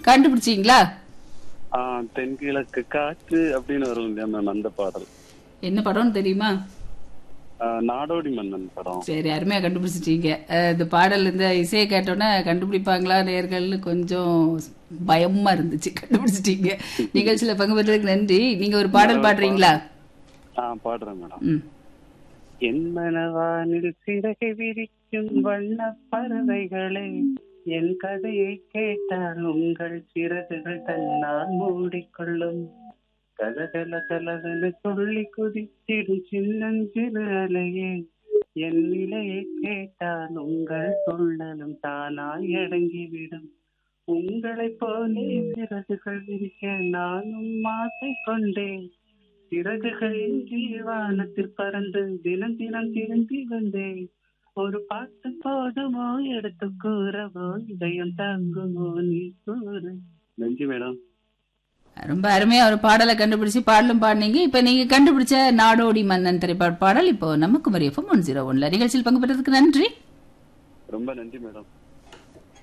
கண்டுபிடிச்சீங்களா ஆ, தென்கிழக்கு காற்று அப்படின்னு வரும் இல்லையா மேம் அந்த பாடல் என்ன படம்னு தெரியுமா ஆ, நாடோடி மன்னன் படம் சரி அருமையா கண்டுபிடிச்சிட்டீங்க அஹ், இந்த பாடல் இந்த இசையை கேட்டோன்னே கண்டுபிடிப்பாங்களா நேர்கள்னு கொஞ்சம் பயமா இருந்துச்சு கண்டுபிடிச்சிட்டீங்க நிகழ்ச்சியில பங்கு பெற்றதுக்கு நன்றி நீங்க ஒரு பாடல் பாடுறீங்களா ஆ பாடுறேன் மேடம் ம் என் மனவானில் சிறகை விரிக்கும் வண்ண பறவைகளே என் கதையை கேட்டால் உங்கள் சிறகுகள் தன்னால் மூடிக்கொள்ளும் கலகல கலகல சொல்லி குதித்திடும் சின்னஞ்சிறு அலையே என் நிலையை கேட்டால் உங்கள் துள்ளலும் தானாய் அடங்கிவிடும் உங்களை போலே சிறகுகள் விரிக்க நானும் மாசை கொண்டேன் சிறகுகள் இன்றி வானத்தில் பறந்து தினம் தினம் திரும்பி வந்தேன் ஒரு பாட்டு போதுமோ எடுத்து கூறவோ இதயம் தாங்குமோ நீ கூறு நன்றி மேடம் ரொம்ப அருமையா ஒரு பாடலை கண்டுபிடிச்சு பாடலும் பாடினீங்க இப்ப நீங்க கண்டுபிடிச்ச நாடோடி மன்னன் திரைப்பாடு பாடல் இப்போ நமக்கு மரியப்பம் ஒன் ஜீரோ ஒன்ல நிகழ்ச்சியில் பங்கு பெற்றதுக்கு நன்றி ரொம்ப நன்றி மேடம்